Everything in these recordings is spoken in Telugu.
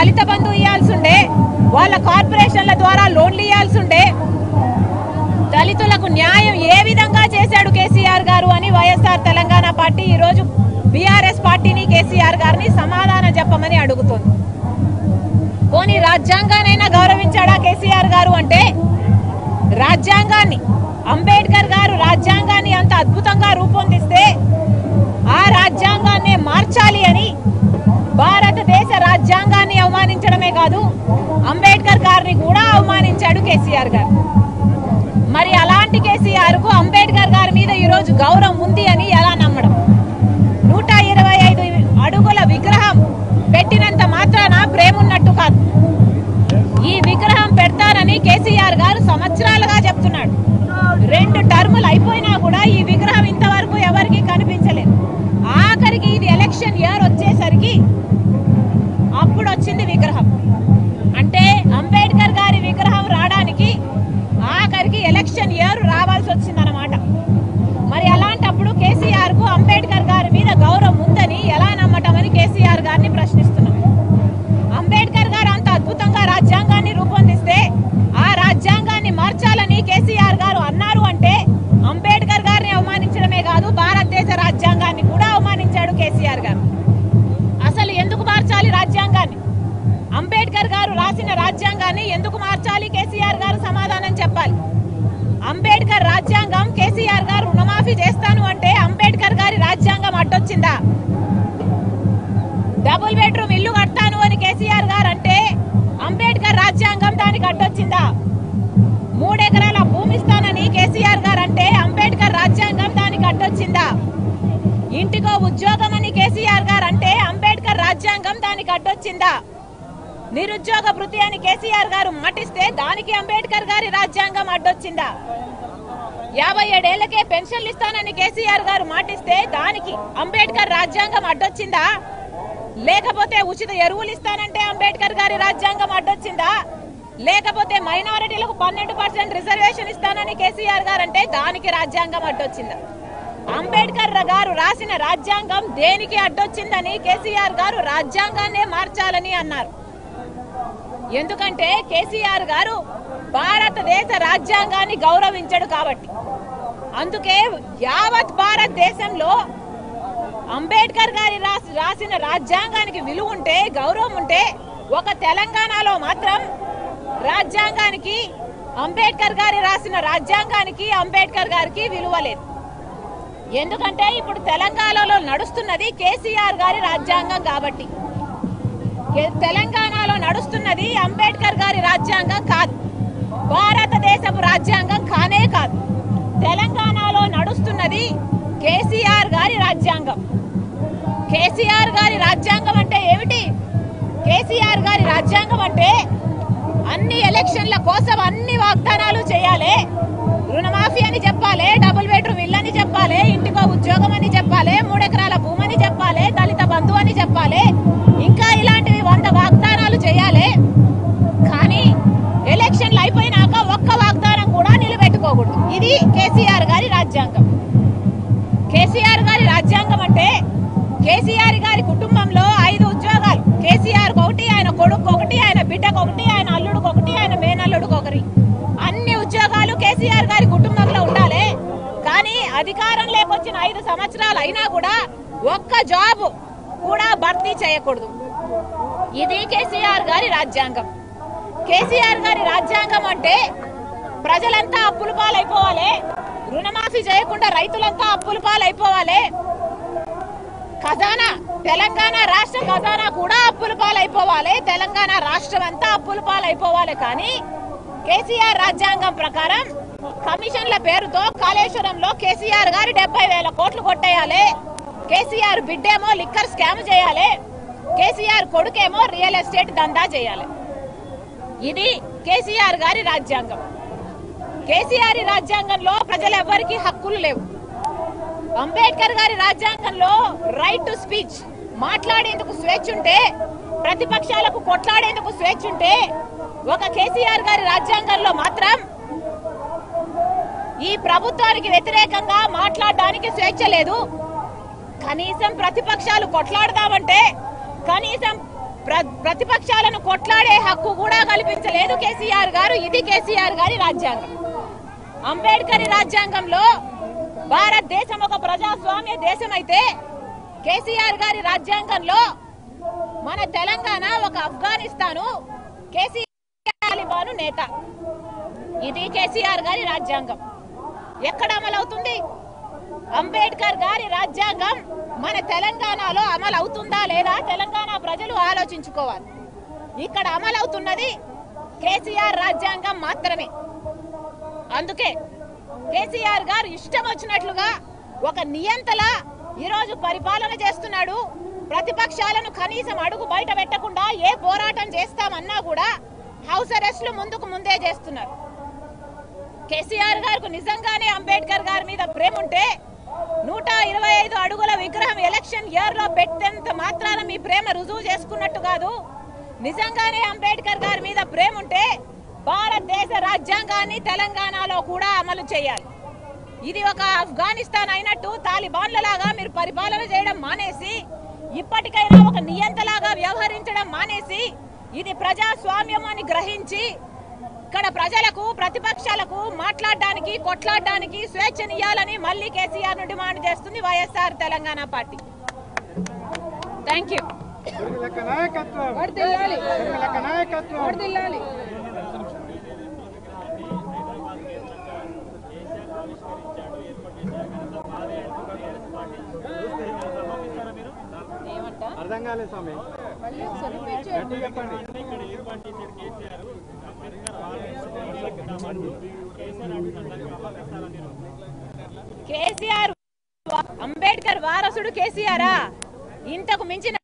దళిత బంధు ఇవ్వాల్సిండే వాళ్ళ కార్పొరేషన్ల ద్వారా లోన్లు ఇవ్వాల్సిండే దళితులకు న్యాయం ఏ విధంగా చేశాడు కేసీఆర్ గారు అని వైఎస్ఆర్ తెలంగాణ పార్టీ ఈ రోజు బీఆర్ఎస్ పార్టీని కేసీఆర్ గారిని సమాధానం చెప్పమని అడుగుతుంది పోనీ రాజ్యాంగానైనా గౌరవించాడా కేసీఆర్ గారు అంటే రాజ్యాంగాన్ని అంబేద్కర్ గారు రాజ్యాంగాన్ని అంత అద్భుతంగా రూపొందిస్తే ఆ రాజ్యాంగాన్నే మార్చాలి అని భారతదేశ రాజ్యాంగాన్ని అవమానించడమే కాదు అంబేద్కర్ గారిని కూడా అవమానించాడు కేసీఆర్ గారు మరి అలాంటి కేసీఆర్ కు అంబేద్కర్ గారి మీద ఈ రోజు గౌరవం ఉంది అని ఎలా నమ్మడం నూట ఇరవై ఐదు అడుగుల విగ్రహం పెట్టినంత మాత్రాన ప్రేమ ఉన్నట్టు కాదు ఈ విగ్రహం పెడతానని కేసీఆర్ గారు సంవత్సరాలుగా చెప్తున్నాడు రెండు టర్ములు అయిపోయినా కూడా ఈ విగ్రహం ఇంతవరకు ఎవరికి కనిపించలేదు ఆఖరికి ఇది ఎలక్షన్ ఇయర్ వచ్చేసరికి అప్పుడు వచ్చింది విగ్రహం అంటే అంబేద్కర్ గారి విగ్రహం రావడానికి ఆఖరికి ఎలక్షన్ ఇయర్ రావాల్సి వచ్చిందన్నమాట మరి అలాంటప్పుడు కేసీఆర్ కు అంబేద్కర్ గారి మీద గౌరవం ఉందని ఎలా నమ్మటమని కేసీఆర్ గారిని ప్రశ్నిస్తున్నాం అంబేద్కర్ గారు అంత అద్భుతంగా రాజ్యాంగాన్ని రూపొందిస్తే ఆ రాజ్యాంగాన్ని మార్చాలని కేసీఆర్ గారు అన్నారు అంటే అంబేద్కర్ గారిని అవమానించడమే కాదు భారతదేశ రాజ్యాంగాన్ని కూడా అవమానించాడు కేసీఆర్ గారు అసలు ఎందుకు మార్చాలి రాజ్యాంగాన్ని అంబేద్కర్ గారు రాసిన రాజ్యాంగాన్ని ఎందుకు మార్చాలి కేసీఆర్ గారు సమాధానం చెప్పాలి అంబేద్కర్ రాజ్యాంగం కేసీఆర్ గారు రుణమాఫీ చేస్తాను అంటే అంబేద్కర్ గారి రాజ్యాంగం అడ్డొచ్చిందా డబుల్ బెడ్రూమ్ ఇల్లు కడతాను అని కేసీఆర్ గారు అంటే అంబేద్కర్ రాజ్యాంగం దానికి అడ్డొచ్చిందా మూడెకరాల భూమి ఇస్తానని కేసీఆర్ గారు అంటే అంబేద్కర్ రాజ్యాంగం దానికి అడ్డొచ్చిందా ఇంటికో ఉద్యోగం అని కేసీఆర్ గారు అంటే అంబేద్కర్ రాజ్యాంగం దానికి అడ్డొచ్చిందా నిరుద్యోగ భృతి అని కేసీఆర్ గారు మాటిస్తే దానికి అంబేద్కర్ గారి రాజ్యాంగం అడ్డొచ్చిందా యాభై ఏడేళ్లకే పెన్షన్లు ఇస్తానని కేసీఆర్ గారు మాటిస్తే దానికి అంబేద్కర్ రాజ్యాంగం అడ్డొచ్చిందా లేకపోతే ఉచిత ఎరువులు ఇస్తానంటే అంబేద్కర్ గారి రాజ్యాంగం అడ్డొచ్చిందా లేకపోతే మైనారిటీలకు పన్నెండు పర్సెంట్ రిజర్వేషన్ ఇస్తానని కేసీఆర్ గారు అంటే దానికి రాజ్యాంగం అడ్డొచ్చిందా అంబేద్కర్ గారు రాసిన రాజ్యాంగం దేనికి అడ్డొచ్చిందని కేసీఆర్ గారు రాజ్యాంగాన్నే మార్చాలని అన్నారు ఎందుకంటే కేసీఆర్ గారు భారతదేశ రాజ్యాంగాన్ని గౌరవించడు కాబట్టి అందుకే యావత్ భారతదేశంలో అంబేద్కర్ గారి రాసి రాసిన రాజ్యాంగానికి విలువ ఉంటే గౌరవం ఉంటే ఒక తెలంగాణలో మాత్రం రాజ్యాంగానికి అంబేద్కర్ గారి రాసిన రాజ్యాంగానికి అంబేద్కర్ గారికి విలువ లేదు ఎందుకంటే ఇప్పుడు తెలంగాణలో నడుస్తున్నది కేసీఆర్ గారి రాజ్యాంగం కాబట్టి కే- తెలంగాణలో నడుస్తున్నది అంబేద్కర్ గారి రాజ్యాంగం కాదు భారతదేశపు రాజ్యాంగం కానే కాదు తెలంగాణలో నడుస్తున్నది కేసీఆర్ గారి రాజ్యాంగం కేసీఆర్ గారి రాజ్యాంగం అంటే ఏమిటి కేసీఆర్ గారి రాజ్యాంగం అంటే అన్ని ఎలక్షన్ల కోసం అన్ని వాగ్దానాలు చేయాలి రుణమాఫీ అని చెప్పాలి డబుల్ బెడ్రూమ్ ఇల్లు అని చెప్పాలి ఇంటికో ఉద్యోగం అని చెప్పాలి మూడెకరాల భూమి అని చెప్పాలి దళిత బంధు అని చెప్పాలి ఇంకా ఇలాంటివి వంద వాగ్దానాలు చేయాలి కానీ ఎలక్షన్లు అయిపోయినాక ఒక్క వాగ్దానం కూడా నిలబెట్టుకోకూడదు ఇది కేసీఆర్ గారి రాజ్యాంగం కేసీఆర్ గారి రాజ్యాంగం అంటే కేసీఆర్ గారి కుటుంబంలో ఐదు ఉద్యోగాలు కేసీఆర్ ఒకటి ఆయన కొడుకు ఒకటి ఆయన బిడ్డకు ఒకటి ఆయన అల్లుడికి ఒకటి ఆయన మేనల్లుడికి ఒకటి అన్ని ఉద్యోగాలు కేసీఆర్ గారి కుటుంబంలో ఉండాలి కానీ అధికారం లేకొచ్చిన ఐదు సంవత్సరాలు అయినా కూడా ఒక్క జాబ్ కూడా భర్తీ చేయకూడదు ఇది కేసీఆర్ గారి రాజ్యాంగం కేసీఆర్ గారి రాజ్యాంగం అంటే ప్రజలంతా అప్పుల పాలైపోవాలి రుణమాఫీ చేయకుండా రైతులంతా అప్పుల పాలైపోవాలి ఖజానా తెలంగాణ రాష్ట్ర ఖజానా కూడా అప్పుల పాలైపోవాలి తెలంగాణ రాష్ట్రం అంతా అప్పుల పాలైపోవాలి కానీ కేసీఆర్ రాజ్యాంగం ప్రకారం కమిషన్ల పేరుతో కాళేశ్వరంలో కేసీఆర్ గారి డెబ్బై వేల కోట్లు కొట్టేయాలి కేసీఆర్ బిడ్డేమో లిక్కర్ స్కామ్ చేయాలి కేసీఆర్ కొడుకేమో రియల్ ఎస్టేట్ దందా చేయాలి ఇది కేసీఆర్ గారి రాజ్యాంగం కేసీఆర్ రాజ్యాంగంలో ప్రజలు ఎవ్వరికీ హక్కులు లేవు అంబేద్కర్ గారి రాజ్యాంగంలో రైట్ టు స్పీచ్ మాట్లాడేందుకు స్వేచ్ఛ ఉంటే ప్రతిపక్షాలకు కొట్లాడేందుకు స్వేచ్ఛ ఉంటే ఒక కేసీఆర్ గారి రాజ్యాంగంలో మాత్రం ఈ ప్రభుత్వానికి వ్యతిరేకంగా మాట్లాడడానికి స్వేచ్ఛ లేదు కనీసం ప్రతిపక్షాలు కొట్లాడదామంటే కనీసం ప్ర- ప్రతిపక్షాలను కొట్లాడే హక్కు కూడా కల్పించలేదు కేసీఆర్ గారు ఇది కేసీఆర్ గారి రాజ్యాంగం అంబేద్కర్ రాజ్యాంగంలో భారతదేశం ఒక ప్రజాస్వామ్య దేశం అయితే కేసీఆర్ గారి రాజ్యాంగంలో మన తెలంగాణ ఒక ఆఫ్ఘనిస్తాను కేసీఆర్ తాలిబాను నేత ఇది కేసీఆర్ గారి రాజ్యాంగం ఎక్కడ అమలవుతుంది అంబేద్కర్ గారి రాజ్యాంగం మన తెలంగాణలో అమలు అవుతుందా లేదా తెలంగాణ ప్రజలు ఆలోచించుకోవాలి ఇక్కడ అమలవుతున్నది కేసీఆర్ రాజ్యాంగం మాత్రమే అందుకే కేసీఆర్ గారు ఇష్టం వచ్చినట్లుగా ఒక నియంతలా ఈరోజు పరిపాలన చేస్తున్నాడు ప్రతిపక్షాలను కనీసం అడుగు బయట పెట్టకుండా ఏ పోరాటం చేస్తామన్నా కూడా హౌస్ అరెస్ట్లు ముందుకు ముందే చేస్తున్నారు కేసీఆర్ గారికి నిజంగానే అంబేద్కర్ గారి మీద ప్రేమ ఉంటే నూట ఇరవై ఐదు అడుగుల విగ్రహం ఎలక్షన్ ఇయర్ లో పెట్టేంత మాత్రాన మీ ప్రేమ రుజువు చేసుకున్నట్టు కాదు నిజంగానే అంబేద్కర్ గారి మీద ప్రేమ ఉంటే భారతదేశ రాజ్యాంగాన్ని తెలంగాణలో కూడా అమలు చేయాలి ఇది ఒక ఆఫ్ఘనిస్తాన్ అయినట్టు తాలిబాన్ల లాగా మీరు పరిపాలన చేయడం మానేసి ఇప్పటికైనా ఒక నియంతలాగా వ్యవహరించడం మానేసి ఇది ప్రజాస్వామ్యం అని గ్రహించి ఇక్కడ ప్రజలకు ప్రతిపక్షాలకు మాట్లాడడానికి కొట్లాడడానికి స్వేచ్ఛనియ్యాలని మళ్ళీ కేసీఆర్ ను డిమాండ్ చేస్తుంది YSR Telangana party thank you లెక్క నాయకత్వం వర్ధిల్లాలి లెక్క నాయకత్వం వర్ధిల్లాలి ఏమంటా అర్థం కాలేదు స్వామి మళ్ళీ ఒకసారి repeat గట్టి చెప్పండి కేసీఆర్ వా- అంబేద్కర్ వారసుడు కేసీఆరా ఇంతకు మించిన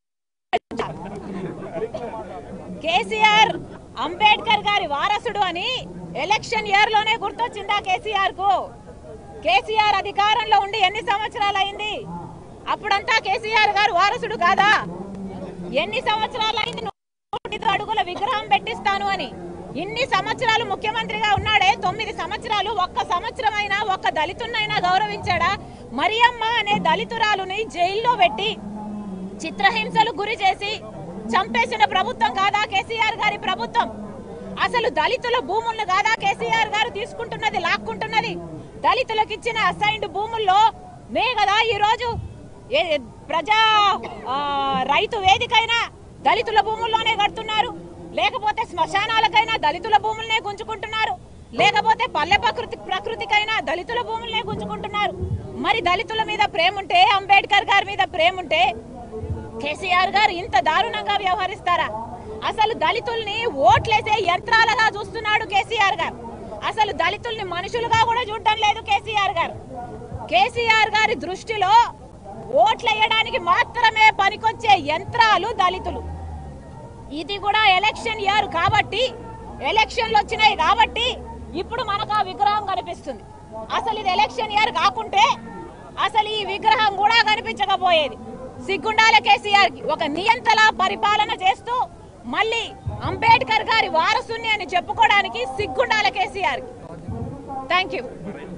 కేసీఆర్ అంబేద్కర్ గారి వారసుడు అని ఎలక్షన్ ఇయర్ లోనే గుర్తొచ్చిందా కేసీఆర్ కు కేసీఆర్ అధికారంలో ఉండి ఎన్ని సంవత్సరాలు అయింది అప్పుడంతా కేసీఆర్ గారు వారసుడు కాదా ఎన్ని సంవత్సరాలు అయింది నూట ఐదు అడుగుల విగ్రహం పెట్టిస్తాను అని ఇన్ని సంవత్సరాలు ముఖ్యమంత్రిగా ఉన్నాడే తొమ్మిది సంవత్సరాలు ఒక్క సంవత్సరం అయినా ఒక్క దళితున్నైనా గౌరవించాడా మరియమ్మ అనే దళితురాలుని జైల్లో పెట్టి చిత్రహింసలు గురి చేసి చంపేసిన ప్రభుత్వం కాదా కేసీఆర్ గారి ప్రభుత్వం అసలు దళితుల భూములను కాదా కేసీఆర్ గారు తీసుకుంటున్నది లాక్కుంటున్నది దళితులకు ఇచ్చిన అసైన్డ్ భూముల్లో నే కదా ఈ రోజు ఏ- ప్రజా ఆ, రైతు వేదికైనా దళితుల భూముల్లోనే కడుతున్నారు లేకపోతే శ్మశానాలకైనా దళితుల భూములనే గుంజుకుంటున్నారు లేకపోతే పల్లె ప్రకృతి ప్రకృతికైనా దళితుల భూములనే గుంజుకుంటున్నారు మరి దళితుల మీద ప్రేమ ఉంటే అంబేద్కర్ గారి మీద ప్రేమ ఉంటే కేసీఆర్ గారు ఇంత దారుణంగా వ్యవహరిస్తారా అసలు దళితుల్ని ఓట్లేసే యంత్రాలుగా చూస్తున్నాడు కేసీఆర్ గారు అసలు దళితుల్ని మనుషులుగా కూడా చూడడం లేదు కేసీఆర్ గారు కేసీఆర్ గారి దృష్టిలో ఓట్లేయడానికి మాత్రమే పనికొచ్చే యంత్రాలు దళితులు ఇది కూడా ఎలక్షన్ ఇయర్ కాబట్టి ఎలక్షన్లు వచ్చినాయి కాబట్టి ఇప్పుడు మనకు ఆ విగ్రహం కనిపిస్తుంది అసలు ఇది ఎలక్షన్ ఇయర్ కాకుంటే అసలు ఈ విగ్రహం కూడా కనిపించకపోయేది సిగ్గుండాల కేసీఆర్ కి ఒక నియంతలా పరిపాలన చేస్తూ మళ్ళీ అంబేద్కర్ గారి వారసుని అని చెప్పుకోవడానికి సిగ్గుండాల కేసీఆర్ కి thank you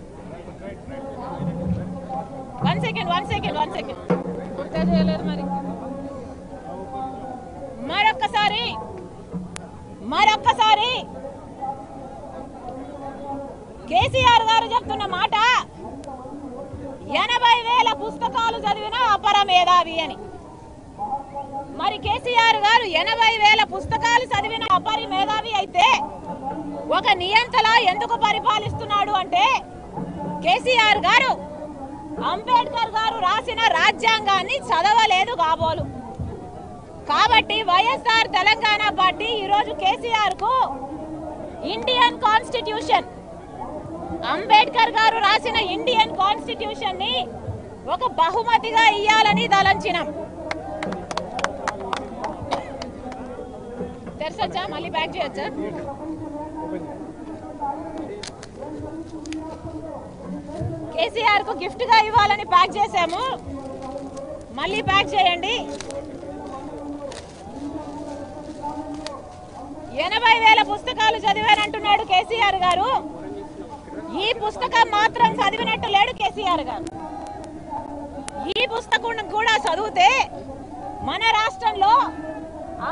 one second one second one second గుర్తే చేయలేదు మరి మరొక్కసారి మరొక్కసారి కేసీఆర్ గారు చెప్తున్న మాట ఎనభై వేల పుస్తకాలు చదివిన అపర మేధావి అని మరి కేసీఆర్ గారు ఎనభై వేల పుస్తకాలు చదివిన అపరి మేధావి అయితే ఒక నియంతలా ఎందుకు పరిపాలిస్తున్నాడు అంటే కేసీఆర్ గారు అంబేద్కర్ గారు రాసిన రాజ్యాంగాన్ని చదవలేదు కాబోలు కాబట్టి వైఎస్ఆర్ తెలంగాణ పార్టీ ఈరోజు కేసీఆర్ కు ఇండియన్ కాన్స్టిట్యూషన్ అంబేద్కర్ గారు రాసిన ఇండియన్ కాన్స్టిట్యూషన్ ని ఒక బహుమతిగా ఇయ్యాలని తలంచినాం తెరచొచ్చా మళ్ళీ బ్యాక్ చేయొచ్చా కేసీఆర్ కు గిఫ్ట్ గా ఇవ్వాలని ప్యాక్ చేశాము మళ్ళీ ప్యాక్ చేయండి ఎనభై వేల పుస్తకాలు చదివానంటున్నాడు కేసీఆర్ గారు ఈ పుస్తకం మాత్రం చదివినట్టు లేడు కేసీఆర్ గారు ఈ పుస్తకం కూడా చదివితే మన రాష్ట్రంలో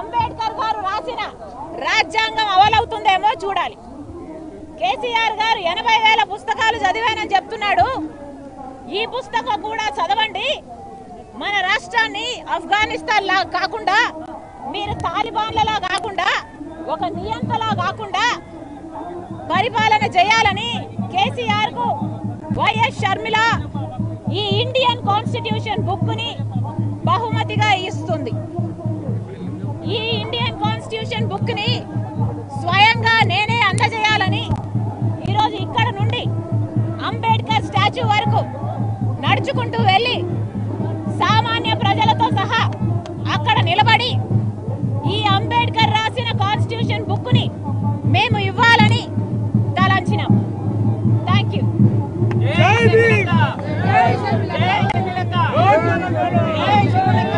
చూడాలి కేసీఆర్ గారు ఎనభై వేల పుస్తకాలు చదివానని చెప్తున్నాడు ఈ పుస్తకం కూడా చదవండి మన రాష్ట్రాన్ని ఆఫ్ఘనిస్తాన్ లా కాకుండా మీరు తాలిబాన్లలా కాకుండా ఒక నియంతలా కాకుండా పరిపాలన చేయాలని కేసీఆర్ కు వైఎస్ షర్మిల ఈ ఇండియన్ కాన్స్టిట్యూషన్ బుక్ ని బహుమతిగా ఇస్తుంది ఈ ఇండియన్ కాన్స్టిట్యూషన్ బుక్ ని స్వయంగా నేనే అందజేయాలని ఈరోజు ఇక్కడ నుండి అంబేద్కర్ స్టాచ్యూ వరకు నడుచుకుంటూ వెళ్ళి సామాన్య ప్రజలతో సహా అక్కడ నిలబడి ఈ అంబేద్కర్ రాసిన కాన్స్టిట్యూషన్ బుక్ ని మేము ఇవ్వాలని తలంచినాం థ్యాంక్ యూ జై భీమ్ జై శివలక్క జై శివలక్క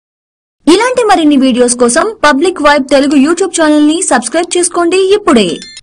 ఇలాంటి మరిన్ని వీడియోస్ కోసం public vibe Telugu YouTube channel ని సబ్స్క్రైబ్ చేసుకోండి ఇప్పుడే